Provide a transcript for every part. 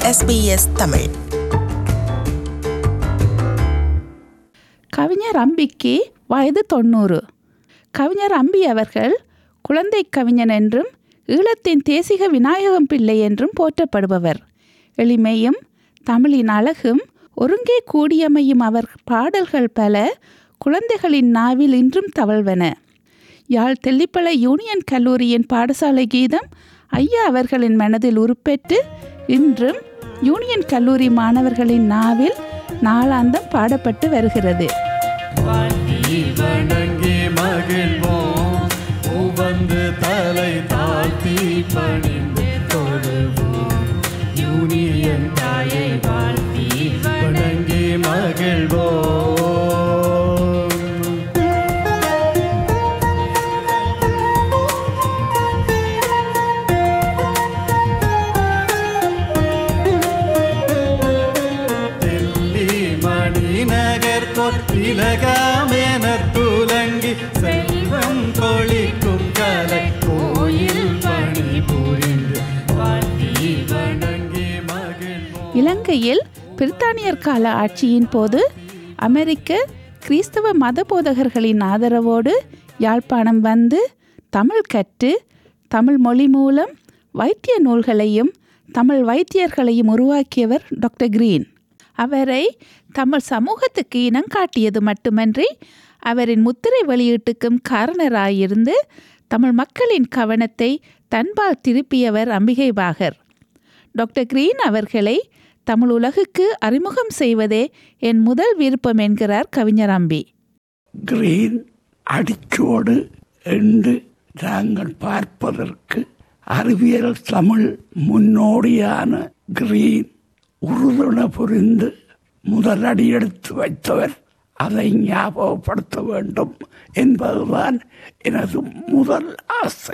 SBS Tamil கவிஞர் அம்பிக்கு வயது தொண்ணூறு கவிஞர் அம்பி அவர்கள் குழந்தை கவிஞன் என்றும் ஈழத்தின் தேசிக விநாயகம் பிள்ளை என்றும் போற்றப்படுபவர் எளிமையும் தமிழின் அழகும் ஒருங்கே கூடியமையும் அவர் பாடல்கள் பல குழந்தைகளின் நாவில் இன்றும் தவழ்வன யாழ் தெல்லிப்பளை யூனியன் கல்லூரியின் பாடசாலை கீதம் ஐயா அவர்களின் மனதில் உருப்பெற்று இன்றும் யூனியன் கல்லூரி மாணவர்களின் நாவில் நாளாந்தம் பாடப்பட்டு வருகிறது வணங்கி மகிழ்வோம் உவந்து தலை தாழ்த்தி பணிந்து தொழுவோம் யூனியன் தாயை வாழ்த்தி வணங்கி மகிழ்வோம் தில்லி மணிநகர் கொத்திலகாமென துலங்கி செல்வம் கொளிக்கும் கலை கோயில் பணி புரிந்து வாழ்த்தி வணங்கி மகிழ்வோம் இலங்கையில் பிரித்தானியர் கால ஆட்சியின் போது அமெரிக்க கிறிஸ்தவ மத போதகர்களின் ஆதரவோடு யாழ்ப்பாணம் வந்து தமிழ் கற்று தமிழ் மொழி மூலம் வைத்திய நூல்களையும் தமிழ் வைத்தியர்களையும் உருவாக்கியவர் டாக்டர் கிரீன் அவரை தமிழ் சமூகத்துக்கு இனம் காட்டியது மட்டுமன்றி அவரின் முத்திரை வெளியீட்டுக்கும் காரணராயிருந்து தமிழ் மக்களின் கவனத்தை தன்பால் திருப்பியவர் அம்பிகை பாகர் டாக்டர் கிரீன் அவர்களை தமிழ் உலகுக்கு அறிமுகம் செய்வதே என் முதல் விருப்பம் என்கிறார் கவிஞர் அம்பி கிரீன் அடிச்சோடு என்று நாங்கள் பார்ப்பதற்கு அறிவியல் தமிழ் முன்னோடியான கிரீன் உறுதுணை புரிந்து முதல் அடி எடுத்து வைத்தவர் அதை ஞாபகப்படுத்த வேண்டும் என்பதுதான் எனது முதல் ஆசை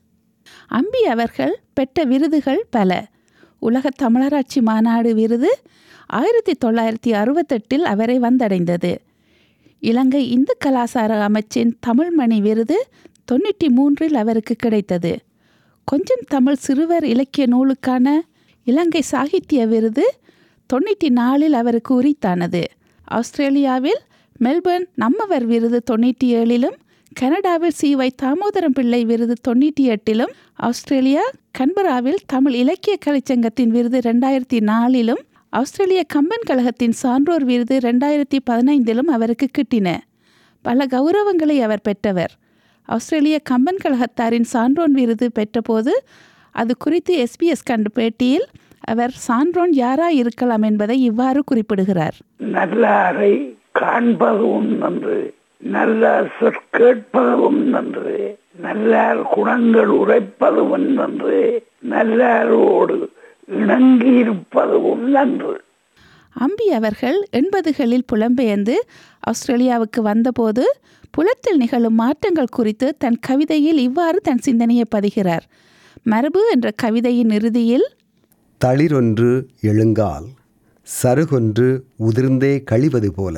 அம்பி அவர்கள் பெற்ற விருதுகள் பல உலக தமிழராட்சி மாநாடு விருது ஆயிரத்தி தொள்ளாயிரத்தி அறுபத்தெட்டில் அவரை வந்தடைந்தது இலங்கை இந்து கலாசார அமைச்சின் தமிழ்மணி விருது தொண்ணூற்றி மூன்றில் அவருக்கு கிடைத்தது கொஞ்சம் தமிழ் சிறுவர் இலக்கிய நூலுக்கான இலங்கை சாகித்ய விருது தொண்ணூற்றி நாலில் அவருக்கு உரித்தானது ஆஸ்திரேலியாவில் மெல்பர்ன் நம்மவர் விருது தொண்ணூற்றி ஏழிலும் கனடாவில் சி வை தாமோதரம் பிள்ளை விருது தொண்ணூற்றி எட்டிலும் ஆஸ்திரேலியா கன்பராவில் தமிழ் இலக்கிய கலைச்சங்கத்தின் விருது ரெண்டாயிரத்தி நாலிலும் ஆஸ்திரேலிய கம்பன் கழகத்தின் சான்றோர் விருது ரெண்டாயிரத்தி பதினைந்திலும் அவருக்கு கிட்டின பல கௌரவங்களை அவர் பெற்றவர் ஆஸ்திரேலிய கம்பன் கழகத்தாரின் சான்றோன் விருது பெற்றபோது அது குறித்து எஸ்பிஎஸ் கண்டு பேட்டியில் அவர் சான்றோன் யாரா இருக்கலாம் என்பதை இவ்வாறு குறிப்பிடுகிறார் நல்லாரை காண்பதும் நன்று நல்லார் சொற் கேட்பதும் நன்று நல்லார் குணங்கள் உரைப்பதும் நன்று நல்லாரோடு இணங்கியிருப்பதும் நன்று அம்பி அவர்கள் எண்பதுகளில் புலம்பெயர்ந்து ஆஸ்திரேலியாவுக்கு வந்தபோது புலத்தில் நிகழும் மாற்றங்கள் குறித்து தன் கவிதையில் இவ்வாறு தன் சிந்தனையை பதிகிறார் மரபு என்ற கவிதையின் இறுதியில் தளிரொன்று எழுங்கால் சருகொன்று உதிர்ந்தே கழிவது போல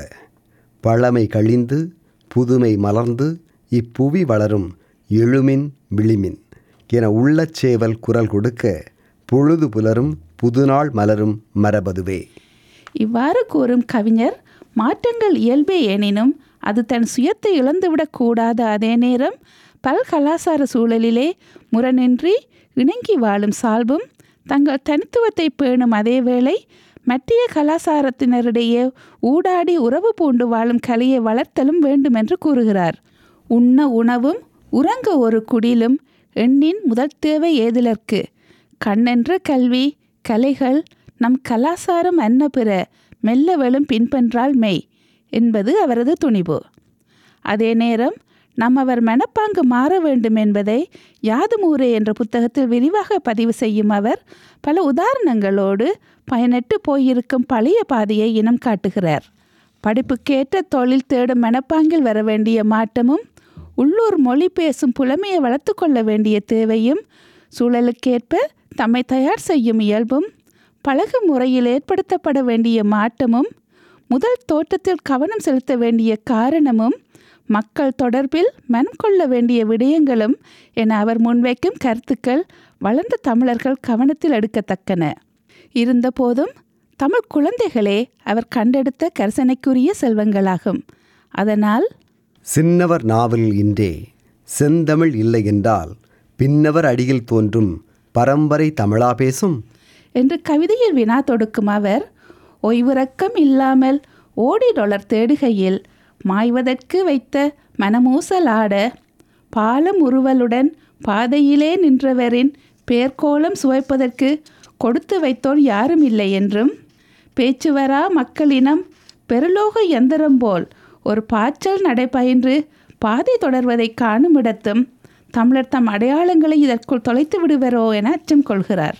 பழமை கழிந்து புதுமை மலர்ந்து இப்புவி வளரும் எழுமின் விழிமின் என உள்ளச்சேவல் குரல் கொடுக்க பொழுது புலரும் புதுநாள் மலரும் மரபதுவே இவ்வாறு கூறும் கவிஞர் மாற்றங்கள் இயல்பே எனினும் அது தன் சுயத்தை இழந்துவிடக் கூடாத அதே நேரம் பல் கலாசார சூழலிலே முரணின்றி இணங்கி வாழும் சால்பும் தங்கள் தனித்துவத்தை பேணும் அதேவேளை மத்திய கலாசாரத்தினரிடையே ஊடாடி உறவு பூண்டு வாழும் கலையை வளர்த்தலும் வேண்டுமென்று கூறுகிறார் உண்ண உணவும் உறங்க ஒரு குடிலும் எண்ணின் முதல் தேவை ஏதிலர்க்கு கண்ணென்ற கல்வி கலைகள் நம் கலாசாரம் அன்ன பிற மெல்ல வெளும் பின்பற்றால் மெய் என்பது அவரது துணிவு அதே நேரம் நாம் அவர் மனப்பாங்கு மாற வேண்டும் என்பதை யாதுமூரே என்ற புத்தகத்தில் விரிவாக பதிவு செய்யும் அவர் பல உதாரணங்களோடு பயனற்று போயிருக்கும் பழைய பாதையை இனம் காட்டுகிறார் படிப்புக்கேற்ற தொழில் தேடும் மனப்பாங்கில் வர வேண்டிய மாற்றமும் உள்ளூர் மொழி பேசும் புலமையை வளர்த்து கொள்ள வேண்டிய தேவையும் சூழலுக்கேற்ப தம்மை தயார் செய்யும் இயல்பும் பழகு முறையில் ஏற்படுத்தப்பட வேண்டிய மாற்றமும் முதல் தோற்றத்தில் கவனம் செலுத்த வேண்டிய காரணமும் மக்கள் தொடர்பில் மனம் கொள்ள வேண்டிய விடயங்களும் என அவர் முன்வைக்கும் கருத்துக்கள் வளர்ந்த தமிழர்கள் கவனத்தில் எடுக்கத்தக்கன இருந்தபோதும் தமிழ் குழந்தைகளே அவர் கண்டெடுத்த கரிசனைக்குரிய செல்வங்களாகும் அதனால் சின்னவர் நாவல் இன்றே செந்தமிழ் இல்லை என்றால் பின்னவர் அடியில் தோன்றும் பரம்பரை தமிழா பேசும் என்று கவிதையில் வினா தொடுக்கும் அவர் ஓய்விறக்கம் இல்லாமல் ஓடி டொலர் தேடுகையில் மாய்வதற்கு வைத்த மனமூசலாட பாலம் உருவலுடன் பாதையிலே நின்றவரின் பேர்கோலம் சுவைப்பதற்கு கொடுத்து வைத்தோர் யாரும் இல்லை என்றும் பேச்சு வரா மக்களினம் பெருலோக எந்திரம் போல் ஒரு பாய்ச்சல் நடைபயின்று பாதை தொடர்வதை காணும் இடத்தும் தமிழர் தம் அடையாளங்களை இதற்குள் தொலைத்து விடுவரோ என அச்சம் கொள்கிறார்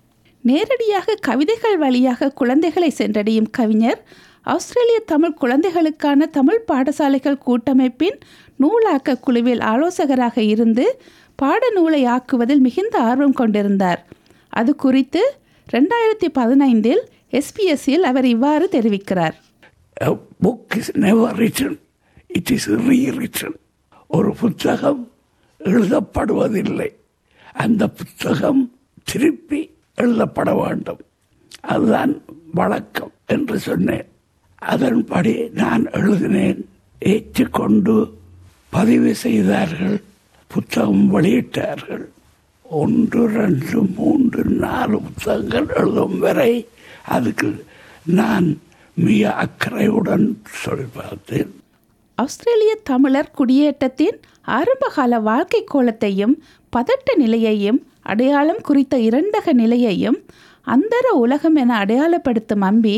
நேரடியாக கவிதைகள் வழியாக குழந்தைகளை சென்றடையும் கவிஞர் ஆஸ்திரேலிய தமிழ் குழந்தைகளுக்கான தமிழ் பாடசாலைகள் கூட்டமைப்பின் நூலாக்க குழுவில் ஆலோசகராக இருந்து பாடநூலை ஆக்குவதில் மிகுந்த ஆர்வம் கொண்டிருந்தார் அது குறித்து ரெண்டாயிரத்தி பதினைந்தில் எஸ்பிஎஸ்சியில் அவர் இவ்வாறு தெரிவிக்கிறார் A book is never written, it is rewritten. ஒரு புத்தகம் எழுதப்படுவதில்லை அந்த புத்தகம் திருப்பி எழுதப்பட வேண்டும் அதுதான் வழக்கம் என்று சொன்னேன் அதன்படி நான் எழுதினேன் ஏற்றுக்கொண்டு பதிவு செய்தார்கள் புத்தகம் வெளியிட்டார்கள் ஒன்று ரெண்டு மூன்று நாலு புத்தகங்கள் எழுதும் வரை அதுக்கு நான் மிக அக்கறையுடன் சொல்லி பார்த்தேன் ஆஸ்திரேலிய தமிழர் குடியேற்றத்தின் ஆரம்பகால வாழ்க்கை கோலத்தையும் பதட்ட நிலையையும் அடையாளம் குறித்த இரண்டக நிலையையும் அந்தர உலகம் என அடையாளப்படுத்தும் அம்பி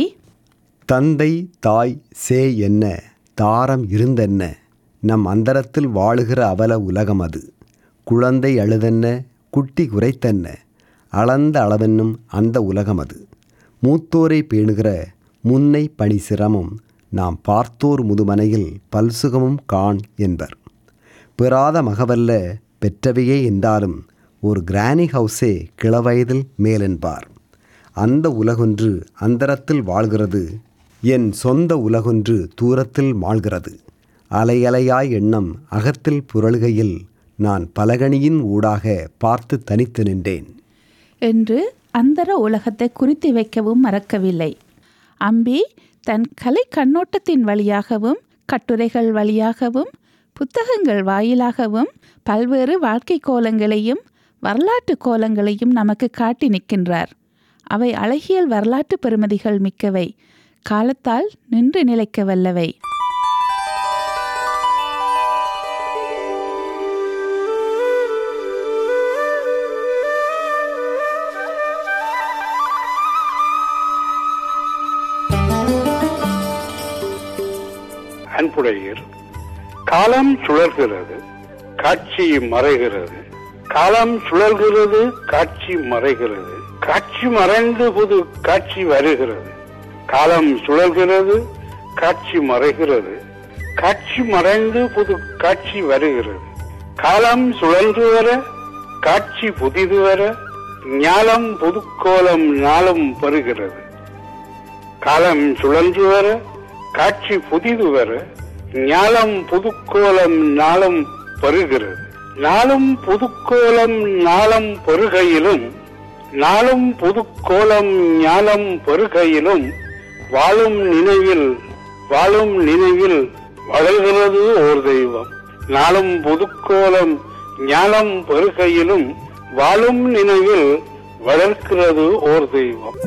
தந்தை தாய் சே என்ன தாரம் இருந்தென்ன நம் அந்தரத்தில் வாழுகிற அவல உலகம் அது குழந்தை அழுதென்ன குட்டி குறைத்தென்ன அளந்த அளவென்னும் அந்த உலகம் அது மூத்தோரை பேணுகிற முன்னை பணி சிரமம் நாம் பார்த்தோர் முதுமனையில் பல்சுகமும் காண் என்பர் பெறாத மகவல்ல பெற்றவையே என்றாலும் ஒரு கிரானி ஹவுஸே கிளவயதில் மேலென்பார் அந்த உலகொன்று அந்தரத்தில் வாழ்கிறது என் சொந்த உலகொன்று தூரத்தில் மாழ்கிறது அலையலையாய் எண்ணம் அகத்தில் புரளுகையில் நான் பலகணியின் ஊடாக பார்த்து தனித்து நின்றேன் என்று அந்தர உலகத்தை குறித்து வைக்கவும் மறக்கவில்லை அம்பி தன் கலை கண்ணோட்டத்தின் வழியாகவும் கட்டுரைகள் வழியாகவும் புத்தகங்கள் வாயிலாகவும் பல்வேறு வாழ்க்கை கோலங்களையும் வரலாற்று கோலங்களையும் நமக்கு காட்டி நிற்கின்றார் அவை அழகியல் வரலாற்று பெறுமதிகள் மிக்கவை காலத்தால் நின்று நிலைக்க வல்லவை அன்புடையீர் காலம் சுழல்கிறது காட்சி மறைகிறது காலம் சுழல்கிறது காட்சி மறைகிறது காட்சி மறைந்து புது காட்சி வருகிறது காலம் சுழல்கிறது காட்சி மறைகிறது காட்சி மறைந்து புது காட்சி வருகிறது காலம் சுழன்று வர காட்சி புதிது வர ஞாலம் புதுக்கோலம் நாளும் பெறுகிறது காலம் சுழன்று வர காட்சி புதிது வர ஞாலம் புதுக்கோலம் நாளும் பெறுகிறது நாளும் புதுக்கோலம் நாளம் பெருகையிலும் நாளும் புதுக்கோலம் ஞாலம் பெருகையிலும் வாழும் நினைவில் வாழும் நினைவில் வளர்கிறது ஓர் தெய்வம் நாளும் புதுக்கோலம் ஞானம் பெருகையிலும் வாழும் நினைவில் வளர்க்கிறது ஓர் தெய்வம்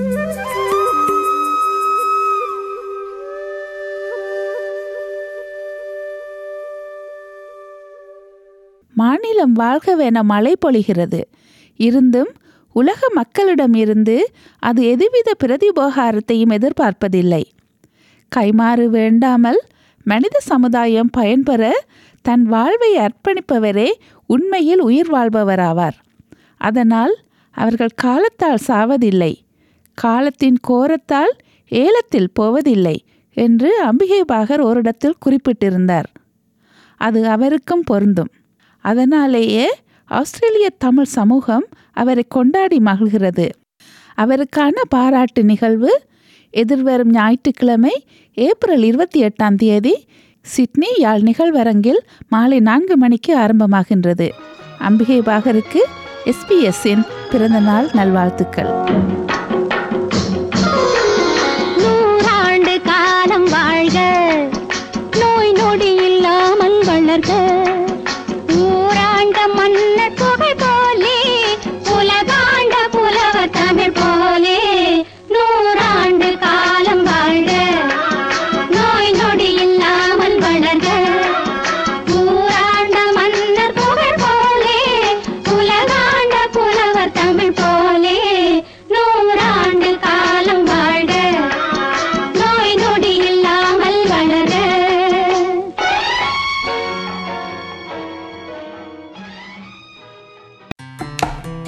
மாநிலம் வாழ்கவென மழை பொழிகிறது இருந்தும் உலக மக்களிடமிருந்து அது எதுவித பிரதிபோகாரத்தையும் எதிர்பார்ப்பதில்லை கைமாறு வேண்டாமல் மனித சமுதாயம் பயன்பெற தன் வாழ்வை அர்ப்பணிப்பவரே உண்மையில் உயிர் வாழ்பவராவார் அதனால் அவர்கள் காலத்தால் சாவதில்லை காலத்தின் கோரத்தால் ஏலத்தில் போவதில்லை என்று அம்பிகை பாகர் ஓரிடத்தில் குறிப்பிட்டிருந்தார் அது அவருக்கும் பொருந்தும் அதனாலேயே ஆஸ்திரேலிய தமிழ் சமூகம் அவரை கொண்டாடி மகிழ்கிறது அவருக்கான பாராட்டு நிகழ்வு எதிர்வரும் ஞாயிற்றுக்கிழமை ஏப்ரல் இருபத்தி எட்டாம் தேதி சிட்னி யாழ் நிகழ்வரங்கில் மாலை நான்கு மணிக்கு ஆரம்பமாகின்றது அம்பிகை பாகருக்கு எஸ்பிஎஸ்ஸின் பிறந்தநாள் நல்வாழ்த்துக்கள்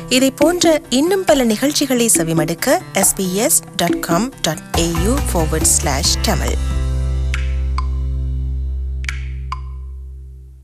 இதை போன்ற இன்னும் பல நிகழ்ச்சிகளை செவிமடுக்க sbs.com.au forward slash tamil